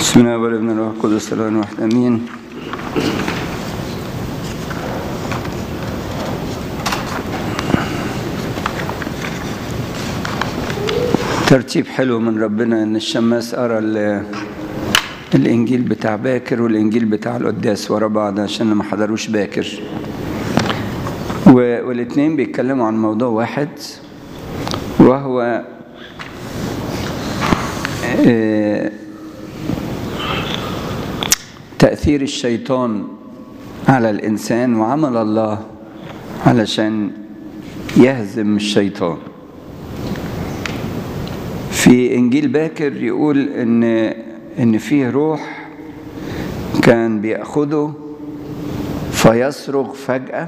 بسم الله والابن الروح القدس الان واحد امين ترتيب حلو من ربنا ان الشماس قرا ال- الانجيل بتاع باكر والانجيل بتاع القداس ورا بعض عشان ما حضروش باكر و- والاتنين بيتكلموا عن موضوع واحد وهو آه، تأثير الشيطان على الإنسان وعمل الله علشان يهزم الشيطان في إنجيل باكر يقول إن إن فيه روح كان بيأخذه فيصرخ فجأة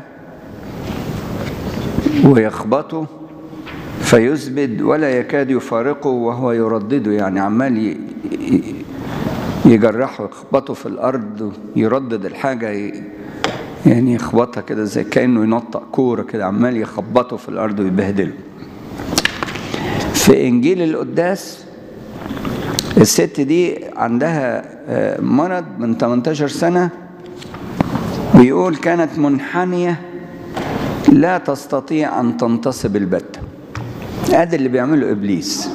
ويخبطه فيثبت ولا يكاد يفارقه وهو يردده يعني عمال ي- ي- يجرحه يخبطه في الأرض يردد الحاجة ي- يعني يخبطها كده زي كأنه ينطق كورة كده عمال يخبطه في الأرض ويبهدله في إنجيل القداس الست دي عندها آه، مرض من 18 سنة بيقول كانت منحنية لا تستطيع أن تنتصب البتة ادي اللي بيعمله ابليس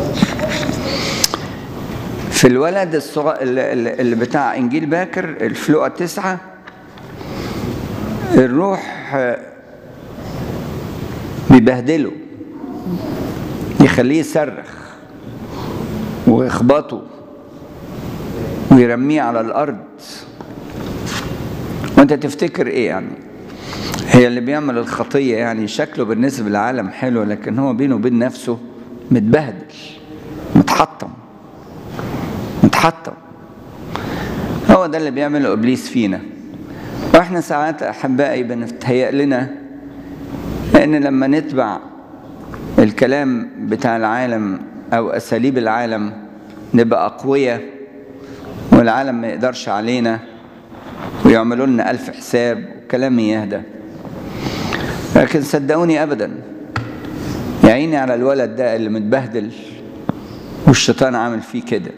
في الولد الصغ... اللي اللي بتاع انجيل باكر الفلوقة تسعة الروح آه، بيبهدله يخليه يصرخ ويخبطه ويرميه على الارض وانت تفتكر ايه يعني هي اللي بيعمل الخطية يعني شكله بالنسبة للعالم حلو لكن هو بينه وبين نفسه متبهدل متحطم متحطم هو ده اللي بيعمله إبليس فينا وإحنا ساعات أحبائي بنتهيأ لنا إن لما نتبع الكلام بتاع العالم أو أساليب العالم نبقى أقوياء والعالم ما يقدرش علينا ويعملوا لنا ألف حساب وكلام يهدى لكن صدقوني ابدا يا عيني على الولد ده اللي متبهدل والشيطان عامل فيه كده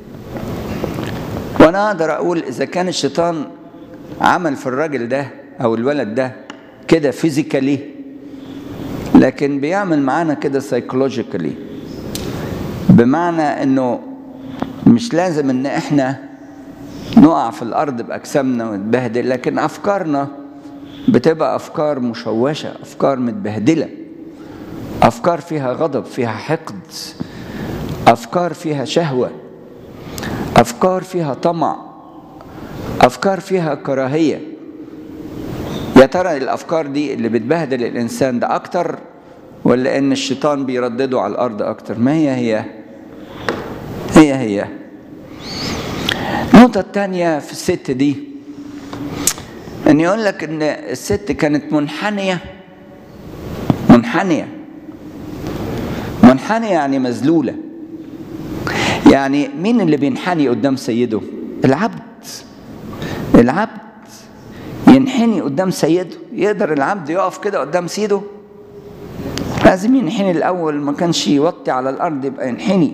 وانا اقدر اقول اذا كان الشيطان عمل في الراجل ده او الولد ده كده فيزيكالي لكن بيعمل معانا كده سايكولوجيكالي بمعنى انه مش لازم ان احنا نقع في الارض باجسامنا ونتبهدل لكن افكارنا بتبقى افكار مشوشه افكار متبهدله افكار فيها غضب فيها حقد افكار فيها شهوه افكار فيها طمع افكار فيها كراهيه يا ترى الافكار دي اللي بتبهدل الانسان ده اكتر ولا ان الشيطان بيردده على الارض اكتر ما هي هي هي هي النقطه الثانيه في الست دي ان يقول لك ان الست كانت منحنيه منحنيه منحنيه يعني مذلوله يعني مين اللي بينحني قدام سيده العبد العبد ينحني قدام سيده يقدر العبد يقف كده قدام سيده لازم ينحني الاول ما كانش يوطي على الارض يبقى ينحني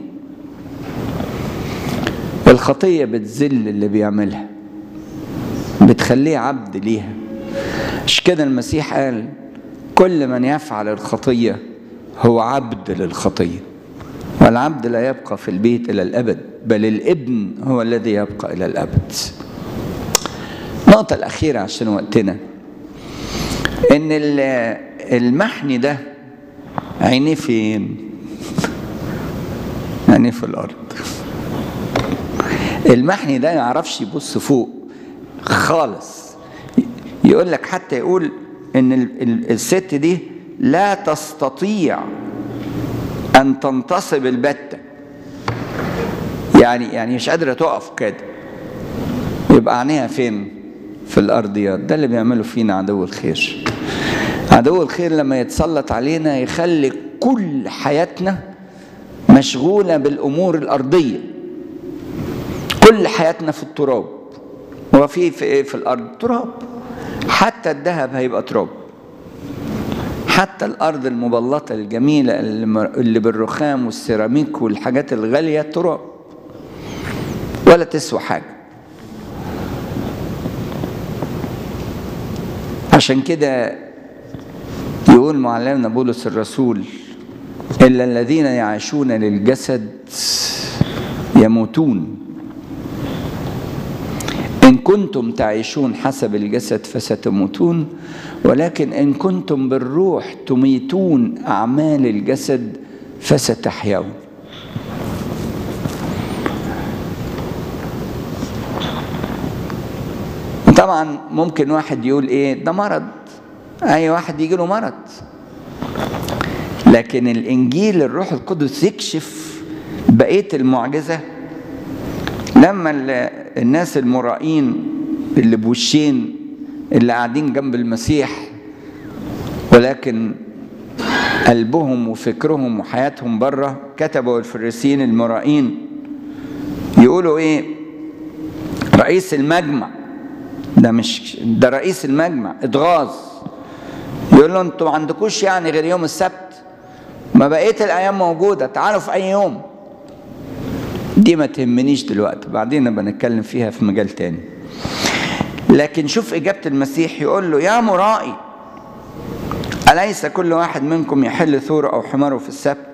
الخطيه بتذل اللي بيعملها بتخليه عبد ليها مش كده المسيح قال كل من يفعل الخطية هو عبد للخطية والعبد لا يبقى في البيت إلى الأبد بل الابن هو الذي يبقى إلى الأبد النقطة الأخيرة عشان وقتنا إن ال- المحني ده عينيه فين؟ عينيه في الأرض المحني ده ما يعرفش يبص فوق خالص يقول لك حتى يقول ان ال- ال- الست دي لا تستطيع ان تنتصب البتة يعني يعني مش قادرة تقف كده يبقى عينيها فين في الارضيات ده اللي بيعمله فينا عدو الخير عدو الخير لما يتسلط علينا يخلي كل حياتنا مشغولة بالامور الارضية كل حياتنا في التراب هو في في ايه في الارض تراب حتى الذهب هيبقى تراب حتى الارض المبلطه الجميله اللي مر- اللي بالرخام والسيراميك والحاجات الغاليه تراب ولا تسوى حاجة عشان كده يقول معلمنا بولس الرسول إلا الذين يعيشون للجسد يموتون إن كنتم تعيشون حسب الجسد فستموتون ولكن إن كنتم بالروح تميتون أعمال الجسد فستحيون طبعا ممكن واحد يقول ايه ده مرض اي واحد يجي له مرض لكن الانجيل الروح القدس يكشف بقيه المعجزه لما الناس المرائين اللي بوشين اللي قاعدين جنب المسيح ولكن قلبهم وفكرهم وحياتهم بره كتبوا الفريسيين المرائين يقولوا ايه رئيس المجمع ده مش ده رئيس المجمع اتغاظ يقول له انتوا ما عندكوش يعني غير يوم السبت ما بقيه الايام موجوده تعالوا في اي يوم دي ما تهمنيش دلوقتي بعدين نبقى نتكلم فيها في مجال تاني لكن شوف اجابه المسيح يقول له يا مرائي اليس كل واحد منكم يحل ثوره او حماره في السبت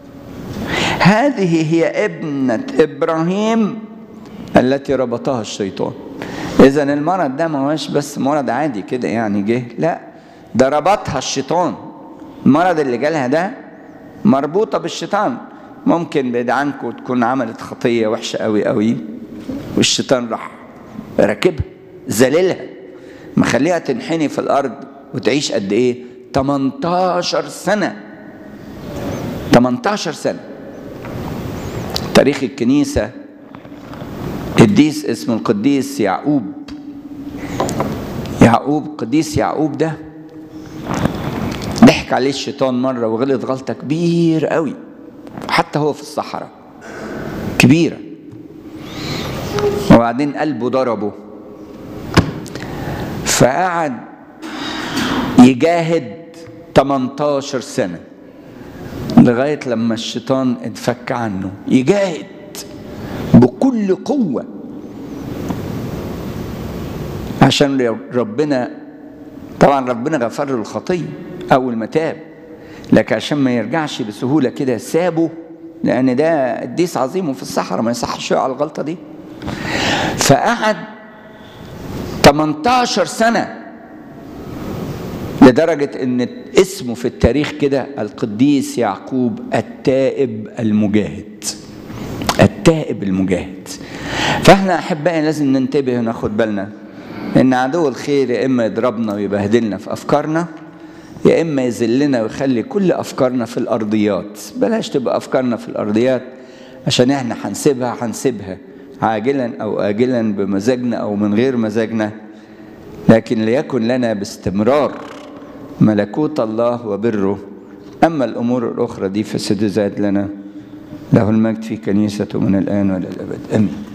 هذه هي ابنه ابراهيم التي ربطها الشيطان اذا المرض ده ما هوش بس مرض عادي كده يعني جه لا ده ربطها الشيطان المرض اللي جالها ده مربوطه بالشيطان ممكن بعيد عنكم تكون عملت خطيه وحشه قوي قوي والشيطان راح راكبها ذللها مخليها تنحني في الارض وتعيش قد ايه 18 سنه 18 سنه تاريخ الكنيسه قديس اسمه القديس يعقوب يعقوب قديس يعقوب ده ضحك عليه الشيطان مرة وغلط غلطة كبيرة قوي حتى هو في الصحراء كبيرة وبعدين قلبه ضربه فقعد يجاهد 18 سنة لغاية لما الشيطان اتفك عنه يجاهد بكل قوة عشان ربنا طبعا ربنا غفر له الخطية أول ما تاب لكن عشان ما يرجعش بسهولة كده سابه لأن ده قديس عظيم في الصحراء ما يصحش على الغلطة دي فقعد 18 سنة لدرجة إن اسمه في التاريخ كده القديس يعقوب التائب المجاهد التائب المجاهد فاحنا احبائي لازم ننتبه وناخد بالنا ان عدو الخير يا اما يضربنا ويبهدلنا في افكارنا يا اما يذلنا ويخلي كل افكارنا في الارضيات بلاش تبقى افكارنا في الارضيات عشان احنا هنسيبها هنسيبها عاجلا او اجلا بمزاجنا او من غير مزاجنا لكن ليكن لنا باستمرار ملكوت الله وبره اما الامور الاخرى دي فستزاد لنا له المجد في كنيسته من الآن وإلى الأبد آمين